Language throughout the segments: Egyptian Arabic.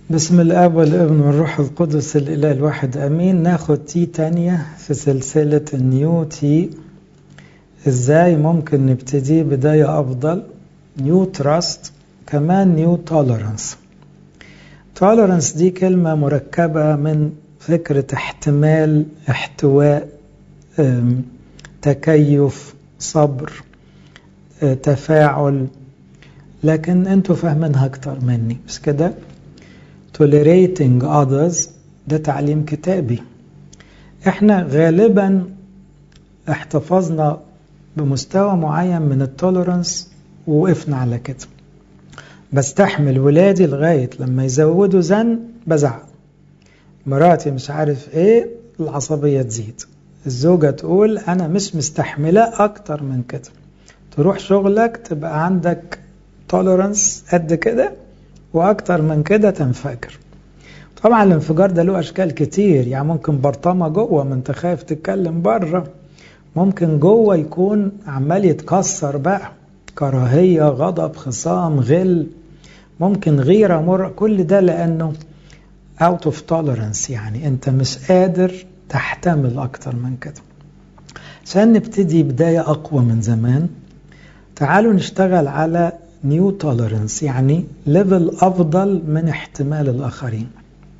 بسم الاب والابن والروح القدس الاله الواحد امين ناخد تي تانية في سلسلة النيو تي ازاي ممكن نبتدي بداية افضل نيو تراست كمان نيو توليرانس توليرانس دي كلمة مركبة من فكرة احتمال احتواء تكيف صبر تفاعل لكن انتوا فاهمينها اكتر مني بس كده tolerating others ده تعليم كتابي احنا غالبا احتفظنا بمستوى معين من التوليرانس ووقفنا على كده بستحمل ولادي لغاية لما يزودوا زن بزعق مراتي مش عارف ايه العصبية تزيد الزوجة تقول انا مش مستحملة اكتر من كده تروح شغلك تبقى عندك توليرانس قد كده واكتر من كده تنفجر طبعا الانفجار ده له اشكال كتير يعني ممكن برطمه جوه ما انت خايف تتكلم بره ممكن جوه يكون عمال يتكسر بقى كراهيه غضب خصام غل ممكن غيره مر كل ده لانه اوت اوف tolerance يعني انت مش قادر تحتمل اكتر من كده عشان نبتدي بدايه اقوى من زمان تعالوا نشتغل على نيو توليرنس يعني ليفل افضل من احتمال الاخرين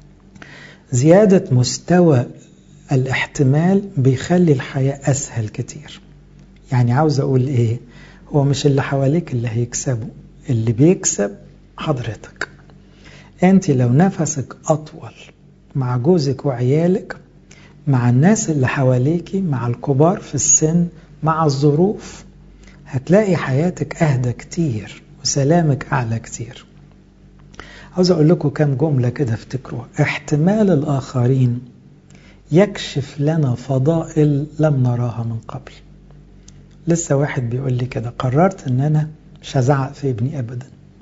زياده مستوى الاحتمال بيخلي الحياه اسهل كتير يعني عاوز اقول ايه هو مش اللي حواليك اللي هيكسبوا اللي بيكسب حضرتك انت لو نفسك اطول مع جوزك وعيالك مع الناس اللي حواليكي مع الكبار في السن مع الظروف هتلاقي حياتك اهدى كتير وسلامك أعلى كتير عاوز أقول لكم كام جملة كده افتكروها احتمال الآخرين يكشف لنا فضائل لم نراها من قبل لسه واحد بيقول لي كده قررت ان انا مش هزعق في ابني ابدا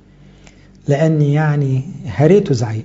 لاني يعني هريته زعيق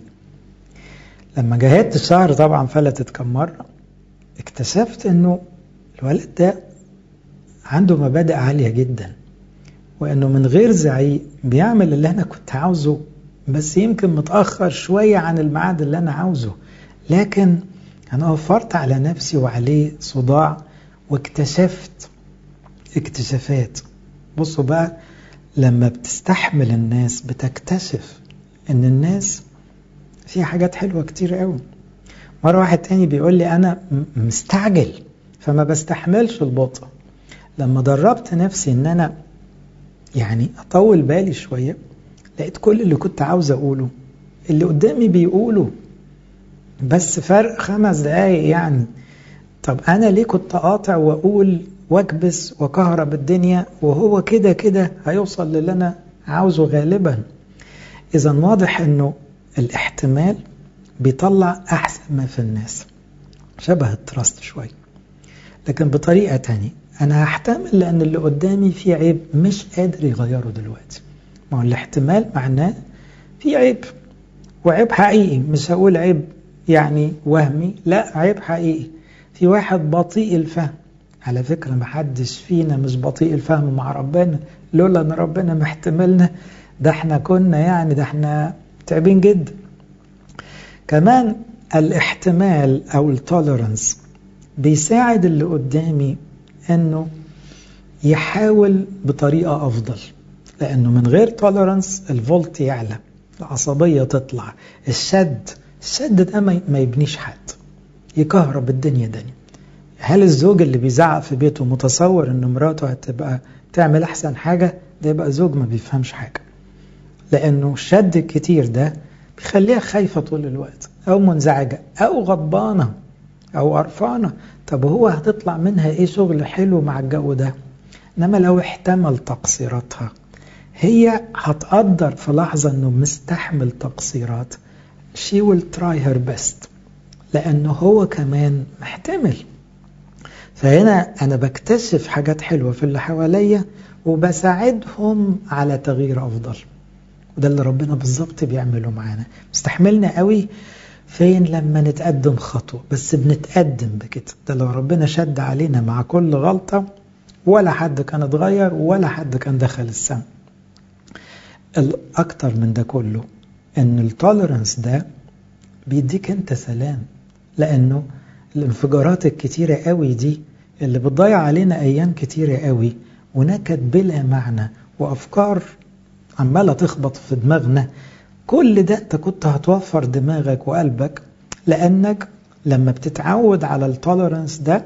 لما جاهدت الشهر طبعا فلتت كم مرة اكتشفت انه الولد ده عنده مبادئ عالية جدا وانه من غير زعيق بيعمل اللي انا كنت عاوزه بس يمكن متاخر شويه عن الميعاد اللي انا عاوزه لكن انا وفرت على نفسي وعليه صداع واكتشفت اكتشافات بصوا بقى لما بتستحمل الناس بتكتشف ان الناس فيها حاجات حلوه كتير قوي مره واحد تاني بيقول لي انا مستعجل فما بستحملش البطء لما دربت نفسي ان انا يعني اطول بالي شويه لقيت كل اللي كنت عاوز اقوله اللي قدامي بيقوله بس فرق خمس دقايق يعني طب انا ليه كنت قاطع واقول واكبس وكهرب الدنيا وهو كده كده هيوصل للي انا عاوزه غالبا اذا واضح انه الاحتمال بيطلع احسن ما في الناس شبه التراست شويه لكن بطريقه تانية انا هحتمل لان اللي قدامي فيه عيب مش قادر يغيره دلوقتي ما هو الاحتمال معناه في عيب وعيب حقيقي مش هقول عيب يعني وهمي لا عيب حقيقي في واحد بطيء الفهم على فكرة محدش فينا مش بطيء الفهم مع ربنا لولا ان ربنا محتملنا ده احنا كنا يعني ده احنا تعبين جدا كمان الاحتمال او التوليرانس بيساعد اللي قدامي انه يحاول بطريقة افضل لانه من غير توليرانس الفولت يعلى العصبية تطلع الشد الشد ده ما يبنيش حد يكهرب الدنيا دنيا هل الزوج اللي بيزعق في بيته متصور ان مراته هتبقى تعمل احسن حاجة ده يبقى زوج ما بيفهمش حاجة لانه الشد الكتير ده بيخليها خايفة طول الوقت او منزعجة او غضبانة او قرفانة طب هو هتطلع منها ايه شغل حلو مع الجو ده انما لو احتمل تقصيراتها هي هتقدر في لحظة انه مستحمل تقصيرات she will try her best لانه هو كمان محتمل فهنا انا بكتشف حاجات حلوة في اللي حواليا وبساعدهم على تغيير افضل وده اللي ربنا بالظبط بيعمله معانا مستحملنا قوي فين لما نتقدم خطوة بس بنتقدم بكده ده لو ربنا شد علينا مع كل غلطة ولا حد كان اتغير ولا حد كان دخل السماء الأكتر من ده كله ان التوليرانس ده بيديك انت سلام لانه الانفجارات الكتيرة قوي دي اللي بتضيع علينا ايام كتيرة قوي ونكد بلا معنى وافكار عمالة تخبط في دماغنا كل ده انت كنت هتوفر دماغك وقلبك لانك لما بتتعود على التوليرانس ده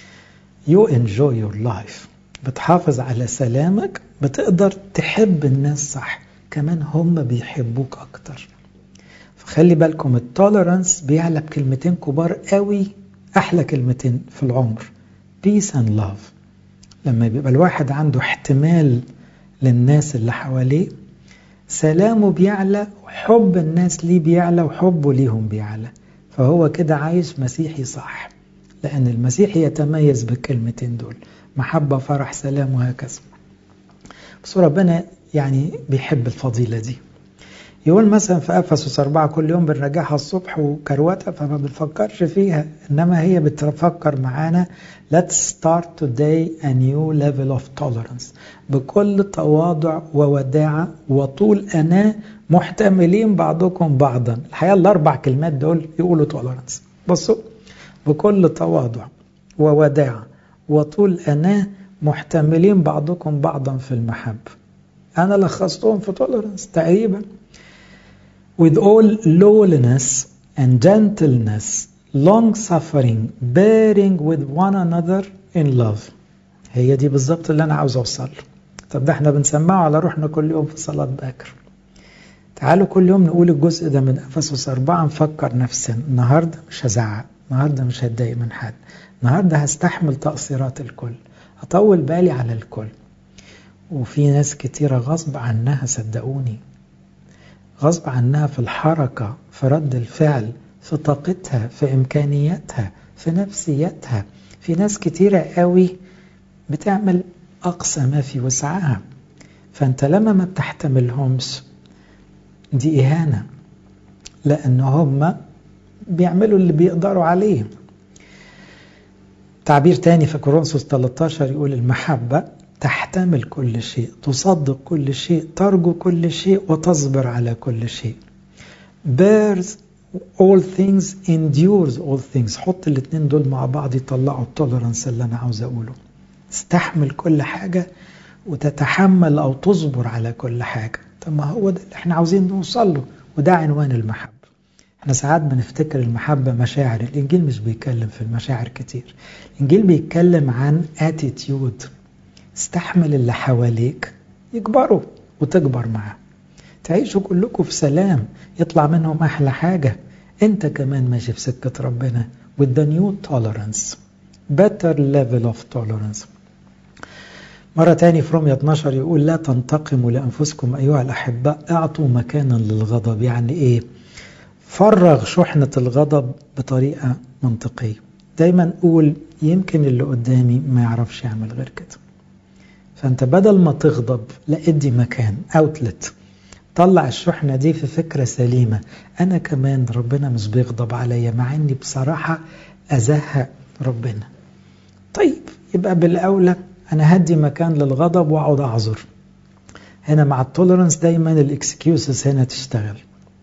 you enjoy your life بتحافظ على سلامك بتقدر تحب الناس صح كمان هم بيحبوك اكتر فخلي بالكم التوليرانس بيعلى بكلمتين كبار قوي احلى كلمتين في العمر peace and love لما بيبقى الواحد عنده احتمال للناس اللي حواليه سلامه بيعلى وحب الناس ليه بيعلى وحبه ليهم بيعلى فهو كده عايش مسيحي صح لأن المسيحي يتميز بالكلمتين دول محبة فرح سلام وهكذا بس ربنا يعني بيحب الفضيلة دي يقول مثلا في أفسس أربعة كل يوم بنراجعها الصبح وكروتة فما بنفكرش فيها إنما هي بتفكر معانا let's start today a new level of tolerance بكل تواضع ووداعة وطول أنا محتملين بعضكم بعضا الحقيقة الأربع كلمات دول يقولوا tolerance بصوا بكل تواضع ووداعة وطول أنا محتملين بعضكم بعضا في المحبة أنا لخصتهم في tolerance تقريبا with all lowliness and gentleness long suffering bearing with one another in love هي دي بالظبط اللي أنا عاوز أوصل له طب ده احنا بنسمعه على روحنا كل يوم في صلاة باكر تعالوا كل يوم نقول الجزء ده من أفسس أربعة نفكر نفسنا النهاردة مش هزعق النهاردة مش هتضايق من حد النهاردة هستحمل تقصيرات الكل هطول بالي على الكل وفي ناس كتيرة غصب عنها صدقوني غصب عنها في الحركة في رد الفعل في طاقتها في إمكانياتها في نفسيتها في ناس كتيرة قوي بتعمل أقصى ما في وسعها فأنت لما ما بتحتملهمش دي إهانة لأن هم بيعملوا اللي بيقدروا عليه تعبير تاني في كورنثوس 13 يقول المحبة تحتمل كل شيء تصدق كل شيء ترجو كل شيء وتصبر على كل شيء bears all things endures all things حط الاثنين دول مع بعض يطلعوا التولرنس اللي انا عاوز اقوله تستحمل كل حاجة وتتحمل او تصبر على كل حاجة طب ما هو ده اللي احنا عاوزين نوصل له وده عنوان المحبة احنا ساعات بنفتكر المحبة مشاعر الانجيل مش بيتكلم في المشاعر كتير الانجيل بيتكلم عن attitude استحمل اللي حواليك يكبروا وتكبر معاه تعيشوا كلكم في سلام يطلع منهم أحلى حاجة أنت كمان ماشي في سكة ربنا with the new tolerance better level of tolerance مرة تاني في رومية 12 يقول لا تنتقموا لأنفسكم أيها الأحباء اعطوا مكانا للغضب يعني إيه فرغ شحنة الغضب بطريقة منطقية دايما قول يمكن اللي قدامي ما يعرفش يعمل غير كده فانت بدل ما تغضب لا ادي مكان اوتلت طلع الشحنة دي في فكرة سليمة انا كمان ربنا مش بيغضب عليا مع اني بصراحة ازهق ربنا طيب يبقى بالاولى انا هدي مكان للغضب واقعد اعذر هنا مع التولرنس دايما الاكسكيوزز هنا تشتغل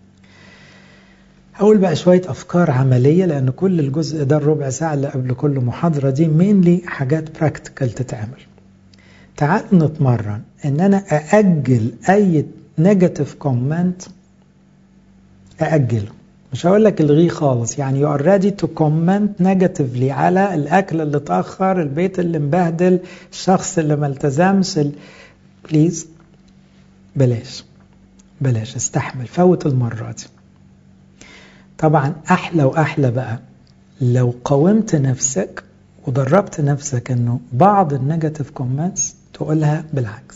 هقول بقى شوية أفكار عملية لأن كل الجزء ده الربع ساعة اللي قبل كل محاضرة دي مينلي حاجات براكتيكال تتعمل تعال نتمرن ان انا ااجل اي نيجاتيف كومنت ااجله مش هقول لك الغيه خالص يعني يو ار ريدي تو كومنت نيجاتيفلي على الاكل اللي اتاخر البيت اللي مبهدل الشخص اللي ما التزمش بليز بلاش بلاش استحمل فوت المره دي طبعا احلى واحلى بقى لو قاومت نفسك ودربت نفسك انه بعض النيجاتيف كومنتس تقولها بالعكس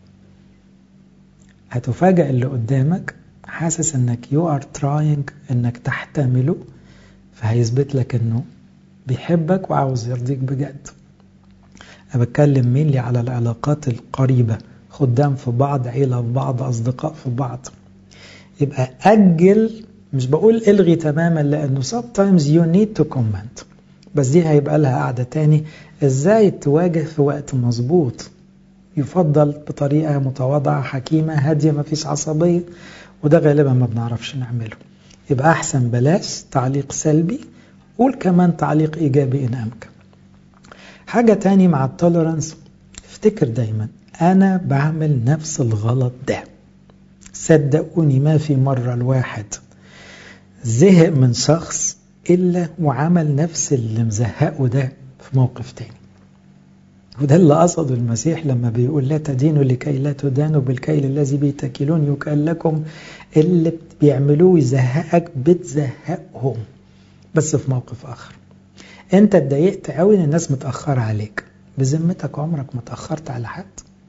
هتفاجئ اللي قدامك حاسس انك يو ار تراينج انك تحتمله فهيثبت لك انه بيحبك وعاوز يرضيك بجد انا بتكلم مين على العلاقات القريبة خدام في بعض عيلة في بعض أصدقاء في بعض يبقى أجل مش بقول الغي تماما لأنه sometimes you need to comment بس دي هيبقى لها قاعدة تاني ازاي تواجه في وقت مظبوط يفضل بطريقة متواضعة حكيمة هادية ما فيش عصبية وده غالبا ما بنعرفش نعمله يبقى أحسن بلاش تعليق سلبي قول كمان تعليق إيجابي إن أمكن حاجة تاني مع التولرانس افتكر دايما أنا بعمل نفس الغلط ده صدقوني ما في مرة الواحد زهق من شخص إلا وعمل نفس اللي مزهقه ده في موقف تاني وده اللي قصده المسيح لما بيقول لا تدينوا لكي لا تدانوا بالكيل الذي به تكلون يكال لكم اللي بيعملوه يزهقك بتزهقهم بس في موقف آخر انت اتضايقت قوي ان الناس متأخرة عليك بذمتك عمرك ما اتأخرت على حد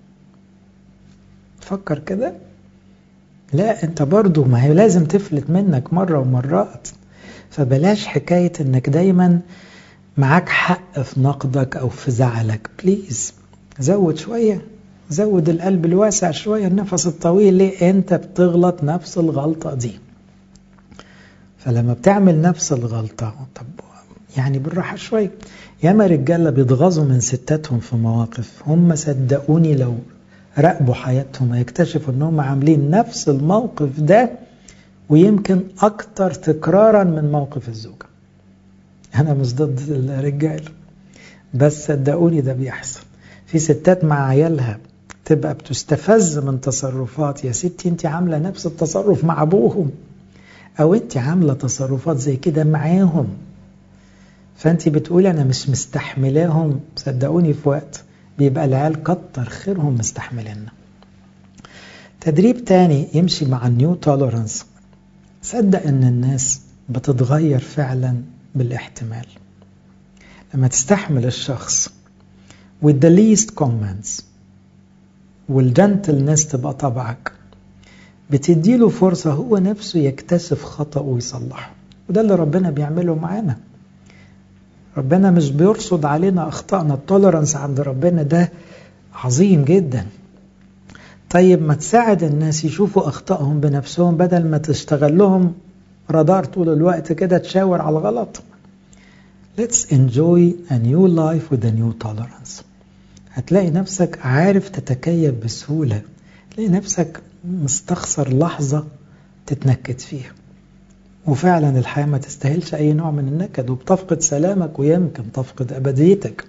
فكر كده لا انت برضو ما هي لازم تفلت منك مرة ومرات فبلاش حكاية انك دايما معاك حق في نقدك او في زعلك بليز زود شوية زود القلب الواسع شوية النفس الطويل ليه انت بتغلط نفس الغلطة دي فلما بتعمل نفس الغلطة طب يعني بالراحة شوية ياما رجالة بيتغاظوا من ستاتهم في مواقف هم صدقوني لو راقبوا حياتهم هيكتشفوا انهم عاملين نفس الموقف ده ويمكن اكتر تكرارا من موقف الزوجة انا مش ضد الرجال بس صدقوني ده بيحصل في ستات مع عيالها تبقى بتستفز من تصرفات يا ستي انت عاملة نفس التصرف مع ابوهم او انت عاملة تصرفات زي كده معاهم فانت بتقولي انا مش مستحملاهم صدقوني في وقت بيبقى العيال كتر خيرهم مستحمليننا تدريب تاني يمشي مع النيو توليرانس صدق ان الناس بتتغير فعلا بالاحتمال لما تستحمل الشخص with the least comments والجنتلنس تبقى طبعك بتديله فرصة هو نفسه يكتشف خطأه ويصلحه وده اللي ربنا بيعمله معانا ربنا مش بيرصد علينا أخطائنا التولرنس عند ربنا ده عظيم جدا طيب ما تساعد الناس يشوفوا أخطائهم بنفسهم بدل ما تشتغل لهم رادار طول الوقت كده تشاور على الغلط Let's enjoy a new life with a new tolerance هتلاقي نفسك عارف تتكيف بسهولة تلاقي نفسك مستخسر لحظة تتنكد فيها وفعلا الحياة ما تستاهلش أي نوع من النكد وبتفقد سلامك ويمكن تفقد أبديتك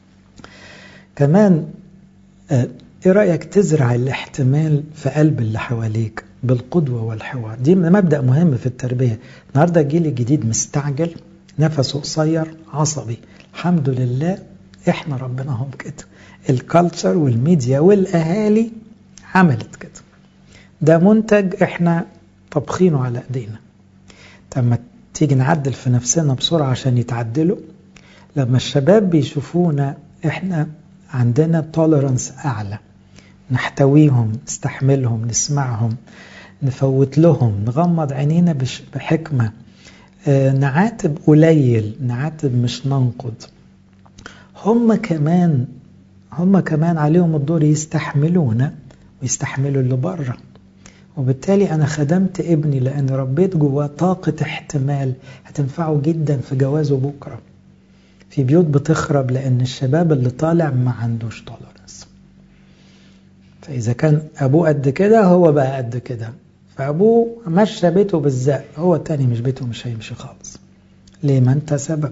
كمان ايه رأيك تزرع الاحتمال في قلب اللي حواليك بالقدوة والحوار دي مبدأ مهم في التربية النهاردة الجيل الجديد مستعجل نفسه قصير عصبي الحمد لله احنا ربنا هم كده الكالتشر والميديا والأهالي عملت كده ده منتج احنا طبخينه على ايدينا لما تيجي نعدل في نفسنا بسرعة عشان يتعدلوا لما الشباب بيشوفونا احنا عندنا توليرانس أعلى نحتويهم نستحملهم نسمعهم نفوت لهم نغمض عينينا بحكمة اه نعاتب قليل نعاتب مش ننقد هم كمان هم كمان عليهم الدور يستحملونا ويستحملوا اللي بره وبالتالي أنا خدمت ابني لأن ربيت جواه طاقة احتمال هتنفعه جدا في جوازه بكرة في بيوت بتخرب لأن الشباب اللي طالع ما عندوش تولرنس فإذا كان أبوه قد كده هو بقى قد كده فأبوه مشى بيته بالزق هو التاني مش بيته مش هيمشي خالص ليه ما أنت سبب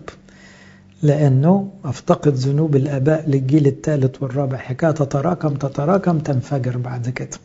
لأنه أفتقد ذنوب الآباء للجيل الثالث والرابع حكاية تتراكم تتراكم تنفجر بعد كده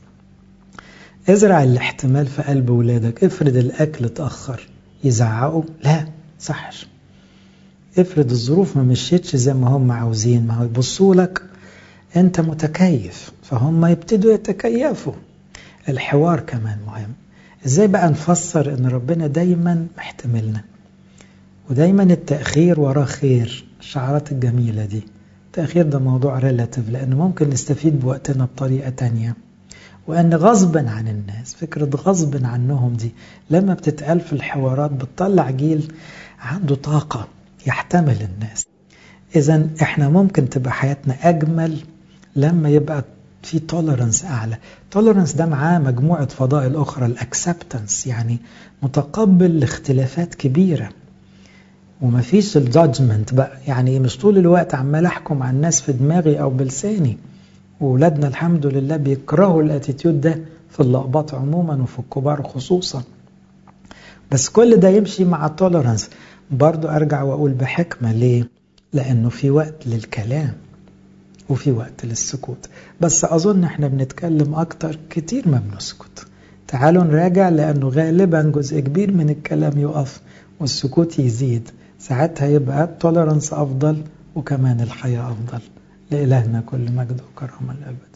ازرع الاحتمال في قلب ولادك افرض الأكل اتأخر يزعقوا لا صحش افرض الظروف ما مشيتش زي ما هم عاوزين ما هو يبصوا لك انت متكيف فهم يبتدوا يتكيفوا الحوار كمان مهم ازاي بقى نفسر ان ربنا دايما محتملنا ودايما التأخير وراه خير الشعارات الجميلة دي التأخير ده موضوع ريلاتيف لأنه ممكن نستفيد بوقتنا بطريقة تانية وأن غصبا عن الناس فكرة غصبا عنهم دي لما بتتقال في الحوارات بتطلع جيل عنده طاقة يحتمل الناس إذا إحنا ممكن تبقى حياتنا أجمل لما يبقى في تولرنس أعلى تولرنس ده معاه مجموعة فضائل أخرى الأكسبتنس يعني متقبل لاختلافات كبيرة ومفيش الجادجمنت بقى يعني مش طول الوقت عمال أحكم على الناس في دماغي أو بلساني وولادنا الحمد لله بيكرهوا الاتيتيود ده في اللقبات عموما وفي الكبار خصوصا بس كل ده يمشي مع التولرنس برضو أرجع وأقول بحكمة ليه؟ لأنه في وقت للكلام وفي وقت للسكوت بس أظن احنا بنتكلم أكتر كتير ما بنسكت تعالوا نراجع لأنه غالبا جزء كبير من الكلام يقف والسكوت يزيد ساعتها يبقى التولرنس أفضل وكمان الحياة أفضل لإلهنا كل مجد وكرامة الأبد